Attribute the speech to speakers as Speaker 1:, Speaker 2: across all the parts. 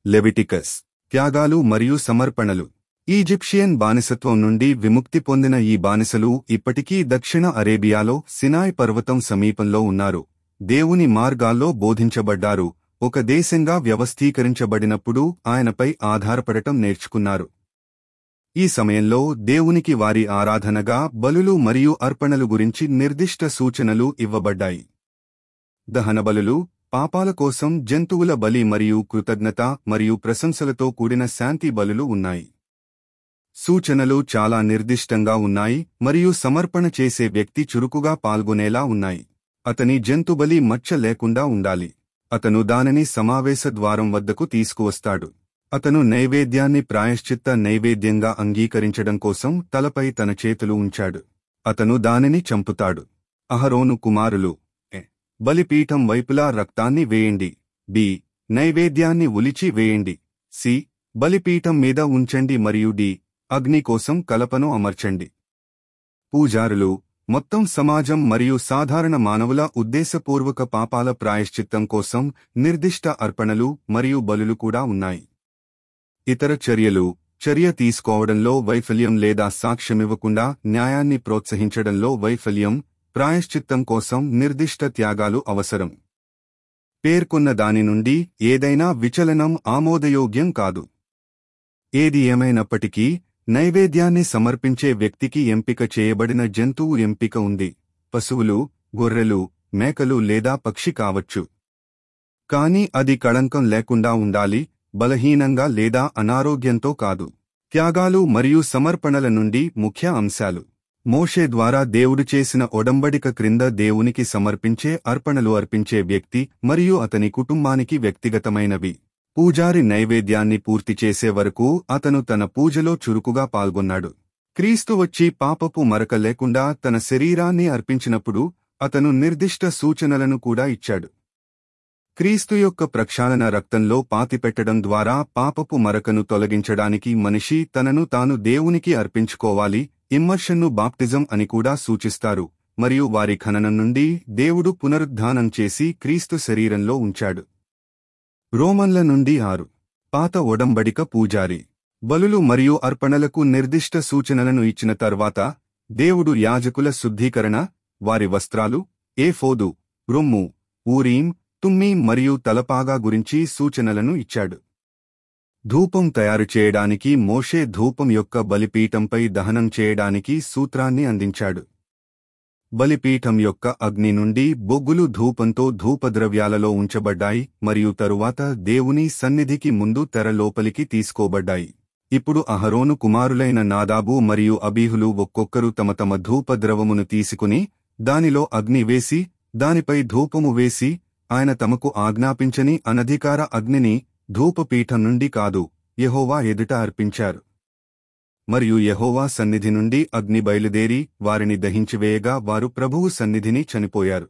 Speaker 1: Leviticus త్యాగాలు మరియు సమర్పణలు Egyptian బానిసత్వం నుండి విముక్తి పొందిన ఈ బానిసలు ఇప్పటికీ దక్షిణ అరేబియాలో సినాయ్ పర్వతం సమీపంలో ఉన్నారు దేవుని మార్గాల్లో బోధించబడ్డారు ఒక దేశంగా వ్యవస్థీకరించబడినప్పుడు ఆయనపై ఆధారపడటం నేర్చుకున్నారు ఈ సమయంలో దేవునికి వారి ఆరాధనగా బలులు మరియు అర్పణలు గురించి నిర్దిష్ట సూచనలు ఇవ్వబడ్డాయి దహనబలులు పాపాల కోసం జంతువుల బలి మరియు కృతజ్ఞత మరియు ప్రశంసలతో కూడిన శాంతి బలులు ఉన్నాయి సూచనలు చాలా నిర్దిష్టంగా ఉన్నాయి మరియు సమర్పణ చేసే వ్యక్తి చురుకుగా పాల్గొనేలా ఉన్నాయి అతని జంతుబలి మచ్చ లేకుండా ఉండాలి అతను దానిని సమావేశ ద్వారం వద్దకు తీసుకువస్తాడు అతను నైవేద్యాన్ని ప్రాయశ్చిత్త నైవేద్యంగా అంగీకరించడం కోసం తలపై తన చేతులు ఉంచాడు అతను దానిని చంపుతాడు అహరోను కుమారులు ఎ. బలిపీఠం వైపులా రక్తాన్ని వేయండి బి నైవేద్యాన్ని ఉలిచి వేయండి సి బలిపీఠం మీద ఉంచండి మరియు డి అగ్ని కోసం కలపను అమర్చండి పూజారులు మొత్తం సమాజం మరియు సాధారణ మానవుల ఉద్దేశపూర్వక పాపాల ప్రాయశ్చిత్తం కోసం నిర్దిష్ట అర్పణలు మరియు బలులు కూడా ఉన్నాయి ఇతర చర్యలు చర్య తీసుకోవడంలో వైఫల్యం లేదా సాక్ష్యమివ్వకుండా న్యాయాన్ని ప్రోత్సహించడంలో వైఫల్యం ప్రాయశ్చిత్తం కోసం నిర్దిష్ట త్యాగాలు అవసరం పేర్కొన్న దాని నుండి ఏదైనా విచలనం ఆమోదయోగ్యం కాదు ఏది ఏమైనప్పటికీ నైవేద్యాన్ని సమర్పించే వ్యక్తికి ఎంపిక చేయబడిన జంతువు ఎంపిక ఉంది పశువులు గొర్రెలు మేకలు లేదా పక్షి కావచ్చు కాని అది కళంకం లేకుండా ఉండాలి బలహీనంగా లేదా అనారోగ్యంతో కాదు త్యాగాలు మరియు సమర్పణల నుండి ముఖ్య అంశాలు మోషే ద్వారా దేవుడు చేసిన ఒడంబడిక క్రింద దేవునికి సమర్పించే అర్పణలు అర్పించే వ్యక్తి మరియు అతని కుటుంబానికి వ్యక్తిగతమైనవి పూజారి నైవేద్యాన్ని పూర్తి చేసే వరకు అతను తన పూజలో చురుకుగా పాల్గొన్నాడు క్రీస్తు వచ్చి పాపపు మరక లేకుండా తన శరీరాన్ని అర్పించినప్పుడు అతను నిర్దిష్ట సూచనలను కూడా ఇచ్చాడు క్రీస్తు యొక్క ప్రక్షాళన రక్తంలో పాతిపెట్టడం ద్వారా పాపపు మరకను తొలగించడానికి మనిషి తనను తాను దేవునికి అర్పించుకోవాలి ఇమ్మర్షన్ను బాప్టిజం అని కూడా సూచిస్తారు మరియు వారి ఖననం నుండి దేవుడు పునరుద్ధానం చేసి క్రీస్తు శరీరంలో ఉంచాడు రోమన్ల నుండి ఆరు పాత ఒడంబడిక పూజారి బలులు మరియు అర్పణలకు నిర్దిష్ట సూచనలను ఇచ్చిన తర్వాత దేవుడు యాజకుల శుద్ధీకరణ వారి వస్త్రాలు ఏఫోదు రొమ్ము ఊరీం తుమ్మి మరియు తలపాగా గురించి సూచనలను ఇచ్చాడు ధూపం తయారు చేయడానికి మోషే ధూపం యొక్క బలిపీఠంపై దహనం చేయడానికి సూత్రాన్ని అందించాడు బలిపీఠం యొక్క అగ్ని నుండి బొగ్గులు ధూపంతో ధూపద్రవ్యాలలో ఉంచబడ్డాయి మరియు తరువాత దేవుని సన్నిధికి ముందు తెర లోపలికి తీసుకోబడ్డాయి ఇప్పుడు అహరోను కుమారులైన నాదాబు మరియు అబీహులు ఒక్కొక్కరు తమ తమ ధూపద్రవమును తీసుకుని దానిలో అగ్ని వేసి దానిపై ధూపము వేసి ఆయన తమకు ఆజ్ఞాపించని అనధికార అగ్నిని ధూపపీఠం నుండి కాదు యెహోవా ఎదుట అర్పించారు మరియు యెహోవా సన్నిధి నుండి అగ్ని బయలుదేరి వారిని దహించివేయగా వారు ప్రభువు సన్నిధిని చనిపోయారు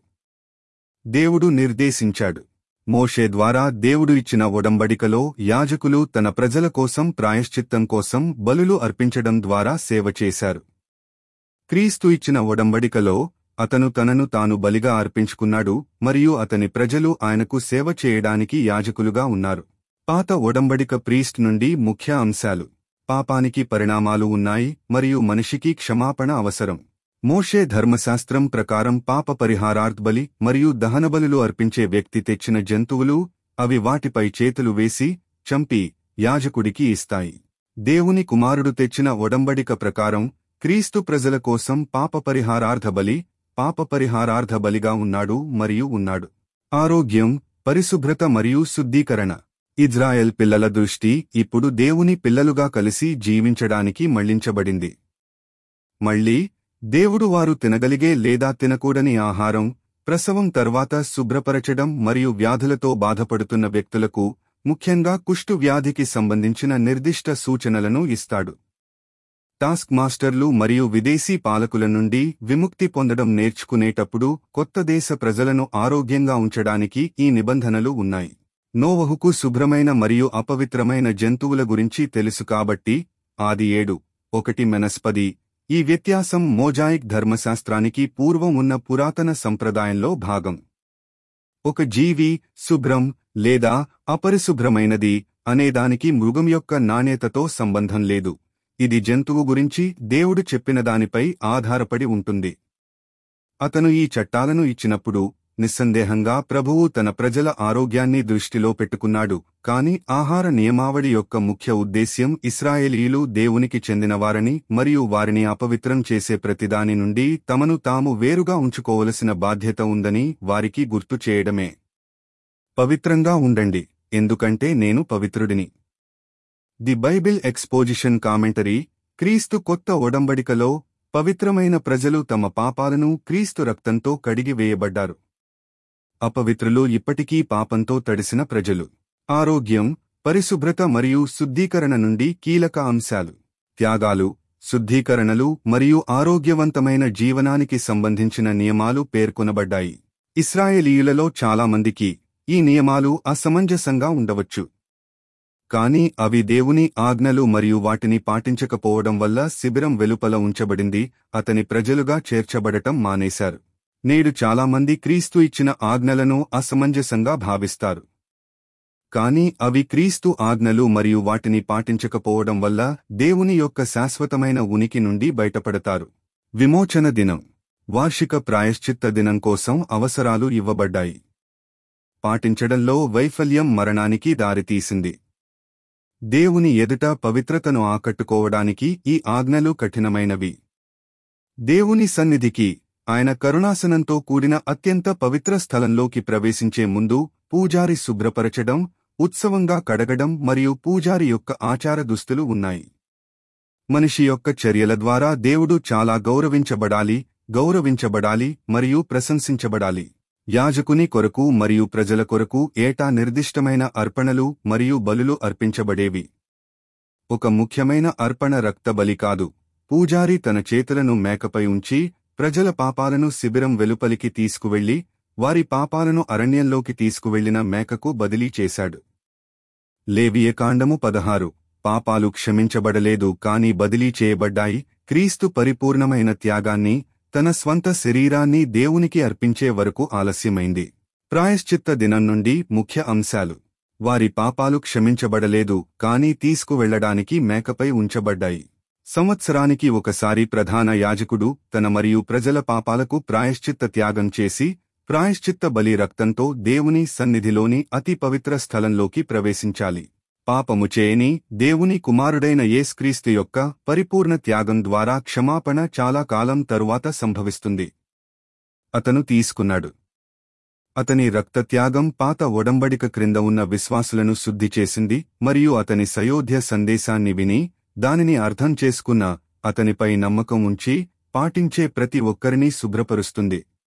Speaker 1: దేవుడు నిర్దేశించాడు మోషే ద్వారా దేవుడు ఇచ్చిన ఒడంబడికలో యాజకులు తన ప్రజల కోసం ప్రాయశ్చిత్తం కోసం బలులు అర్పించడం ద్వారా సేవ చేశారు క్రీస్తు ఇచ్చిన ఒడంబడికలో అతను తనను తాను బలిగా అర్పించుకున్నాడు మరియు అతని ప్రజలు ఆయనకు సేవ చేయడానికి యాజకులుగా ఉన్నారు పాత ఒడంబడిక ప్రీస్ట్ నుండి ముఖ్య అంశాలు పాపానికి పరిణామాలు ఉన్నాయి మరియు మనిషికి క్షమాపణ అవసరం మోషే ధర్మశాస్త్రం ప్రకారం పాప పరిహారార్థబలి మరియు దహనబలులు అర్పించే వ్యక్తి తెచ్చిన జంతువులు అవి వాటిపై చేతులు వేసి చంపి యాజకుడికి ఇస్తాయి దేవుని కుమారుడు తెచ్చిన ఒడంబడిక ప్రకారం క్రీస్తు ప్రజల కోసం పాప పరిహారార్థ బలి పాప పరిహారార్థ బలిగా ఉన్నాడు మరియు ఉన్నాడు ఆరోగ్యం పరిశుభ్రత మరియు శుద్ధీకరణ ఇజ్రాయెల్ పిల్లల దృష్టి ఇప్పుడు దేవుని పిల్లలుగా కలిసి జీవించడానికి మళ్లించబడింది మళ్ళీ దేవుడు వారు తినగలిగే లేదా తినకూడని ఆహారం ప్రసవం తర్వాత శుభ్రపరచడం మరియు వ్యాధులతో బాధపడుతున్న వ్యక్తులకు ముఖ్యంగా కుష్టు వ్యాధికి సంబంధించిన నిర్దిష్ట సూచనలను ఇస్తాడు టాస్క్ మాస్టర్లు మరియు విదేశీ పాలకుల నుండి విముక్తి పొందడం నేర్చుకునేటప్పుడు కొత్త దేశ ప్రజలను ఆరోగ్యంగా ఉంచడానికి ఈ నిబంధనలు ఉన్నాయి నోవహుకు శుభ్రమైన మరియు అపవిత్రమైన జంతువుల గురించి తెలుసు కాబట్టి ఆది ఏడు ఒకటి మెనస్పది ఈ వ్యత్యాసం మోజాయిక్ ధర్మశాస్త్రానికి పూర్వం ఉన్న పురాతన సంప్రదాయంలో భాగం ఒక జీవి శుభ్రం లేదా అపరిశుభ్రమైనది అనేదానికి మృగం యొక్క నాణ్యతతో సంబంధం లేదు ఇది జంతువు గురించి దేవుడు చెప్పిన దానిపై ఆధారపడి ఉంటుంది అతను ఈ చట్టాలను ఇచ్చినప్పుడు నిస్సందేహంగా ప్రభువు తన ప్రజల ఆరోగ్యాన్ని దృష్టిలో పెట్టుకున్నాడు కాని ఆహార నియమావళి యొక్క ముఖ్య ఉద్దేశ్యం ఇస్రాయేలీలు దేవునికి చెందినవారని మరియు వారిని అపవిత్రం చేసే ప్రతిదాని నుండి తమను తాము వేరుగా ఉంచుకోవలసిన బాధ్యత ఉందని వారికి గుర్తు చేయడమే పవిత్రంగా ఉండండి ఎందుకంటే నేను పవిత్రుడిని ది బైబిల్ ఎక్స్పోజిషన్ కామెంటరీ క్రీస్తు కొత్త ఒడంబడికలో పవిత్రమైన ప్రజలు తమ పాపాలను క్రీస్తు రక్తంతో కడిగి వేయబడ్డారు అపవిత్రులు ఇప్పటికీ పాపంతో తడిసిన ప్రజలు ఆరోగ్యం పరిశుభ్రత మరియు శుద్ధీకరణ నుండి కీలక అంశాలు త్యాగాలు శుద్ధీకరణలు మరియు ఆరోగ్యవంతమైన జీవనానికి సంబంధించిన నియమాలు పేర్కొనబడ్డాయి ఇస్రాయేలీయులలో చాలామందికి ఈ నియమాలు అసమంజసంగా ఉండవచ్చు కాని అవి దేవుని ఆజ్ఞలు మరియు వాటిని పాటించకపోవడం వల్ల శిబిరం వెలుపల ఉంచబడింది అతని ప్రజలుగా చేర్చబడటం మానేశారు నేడు చాలామంది క్రీస్తు ఇచ్చిన ఆజ్ఞలను అసమంజసంగా భావిస్తారు కాని అవి క్రీస్తు ఆజ్ఞలు మరియు వాటిని పాటించకపోవడం వల్ల దేవుని యొక్క శాశ్వతమైన ఉనికి నుండి బయటపడతారు విమోచన దినం వార్షిక ప్రాయశ్చిత్త దినం కోసం అవసరాలు ఇవ్వబడ్డాయి పాటించడంలో వైఫల్యం మరణానికి దారితీసింది దేవుని ఎదుట పవిత్రతను ఆకట్టుకోవడానికి ఈ ఆజ్ఞలు కఠినమైనవి దేవుని సన్నిధికి ఆయన కరుణాసనంతో కూడిన అత్యంత పవిత్ర స్థలంలోకి ప్రవేశించే ముందు పూజారి శుభ్రపరచడం ఉత్సవంగా కడగడం మరియు పూజారి యొక్క ఆచార దుస్తులు ఉన్నాయి మనిషి యొక్క చర్యల ద్వారా దేవుడు చాలా గౌరవించబడాలి గౌరవించబడాలి మరియు ప్రశంసించబడాలి యాజకుని కొరకు మరియు ప్రజల కొరకు ఏటా నిర్దిష్టమైన అర్పణలు మరియు బలులు అర్పించబడేవి ఒక ముఖ్యమైన అర్పణ రక్తబలి కాదు పూజారి తన చేతులను మేకపై ఉంచి ప్రజల పాపాలను శిబిరం వెలుపలికి తీసుకువెళ్లి వారి పాపాలను అరణ్యంలోకి తీసుకువెళ్లిన మేకకు బదిలీ చేశాడు లేవియకాండము పదహారు పాపాలు క్షమించబడలేదు కాని బదిలీ చేయబడ్డాయి క్రీస్తు పరిపూర్ణమైన త్యాగాన్ని తన స్వంత శరీరాన్ని దేవునికి అర్పించే వరకు ఆలస్యమైంది ప్రాయశ్చిత్త దినం నుండి ముఖ్య అంశాలు వారి పాపాలు క్షమించబడలేదు కాని తీసుకువెళ్లడానికి మేకపై ఉంచబడ్డాయి సంవత్సరానికి ఒకసారి ప్రధాన యాజకుడు తన మరియు ప్రజల పాపాలకు ప్రాయశ్చిత్త త్యాగం చేసి ప్రాయశ్చిత్త బలి రక్తంతో దేవుని సన్నిధిలోని అతి పవిత్ర స్థలంలోకి ప్రవేశించాలి పాపము చేయని దేవుని కుమారుడైన యేస్క్రీస్తు యొక్క పరిపూర్ణ త్యాగం ద్వారా క్షమాపణ చాలా కాలం తరువాత సంభవిస్తుంది అతను తీసుకున్నాడు అతని రక్తత్యాగం పాత ఒడంబడిక క్రింద ఉన్న విశ్వాసులను శుద్ధి చేసింది మరియు అతని సయోధ్య సందేశాన్ని విని దానిని అర్థం చేసుకున్న అతనిపై నమ్మకం ఉంచి పాటించే ప్రతి ఒక్కరినీ శుభ్రపరుస్తుంది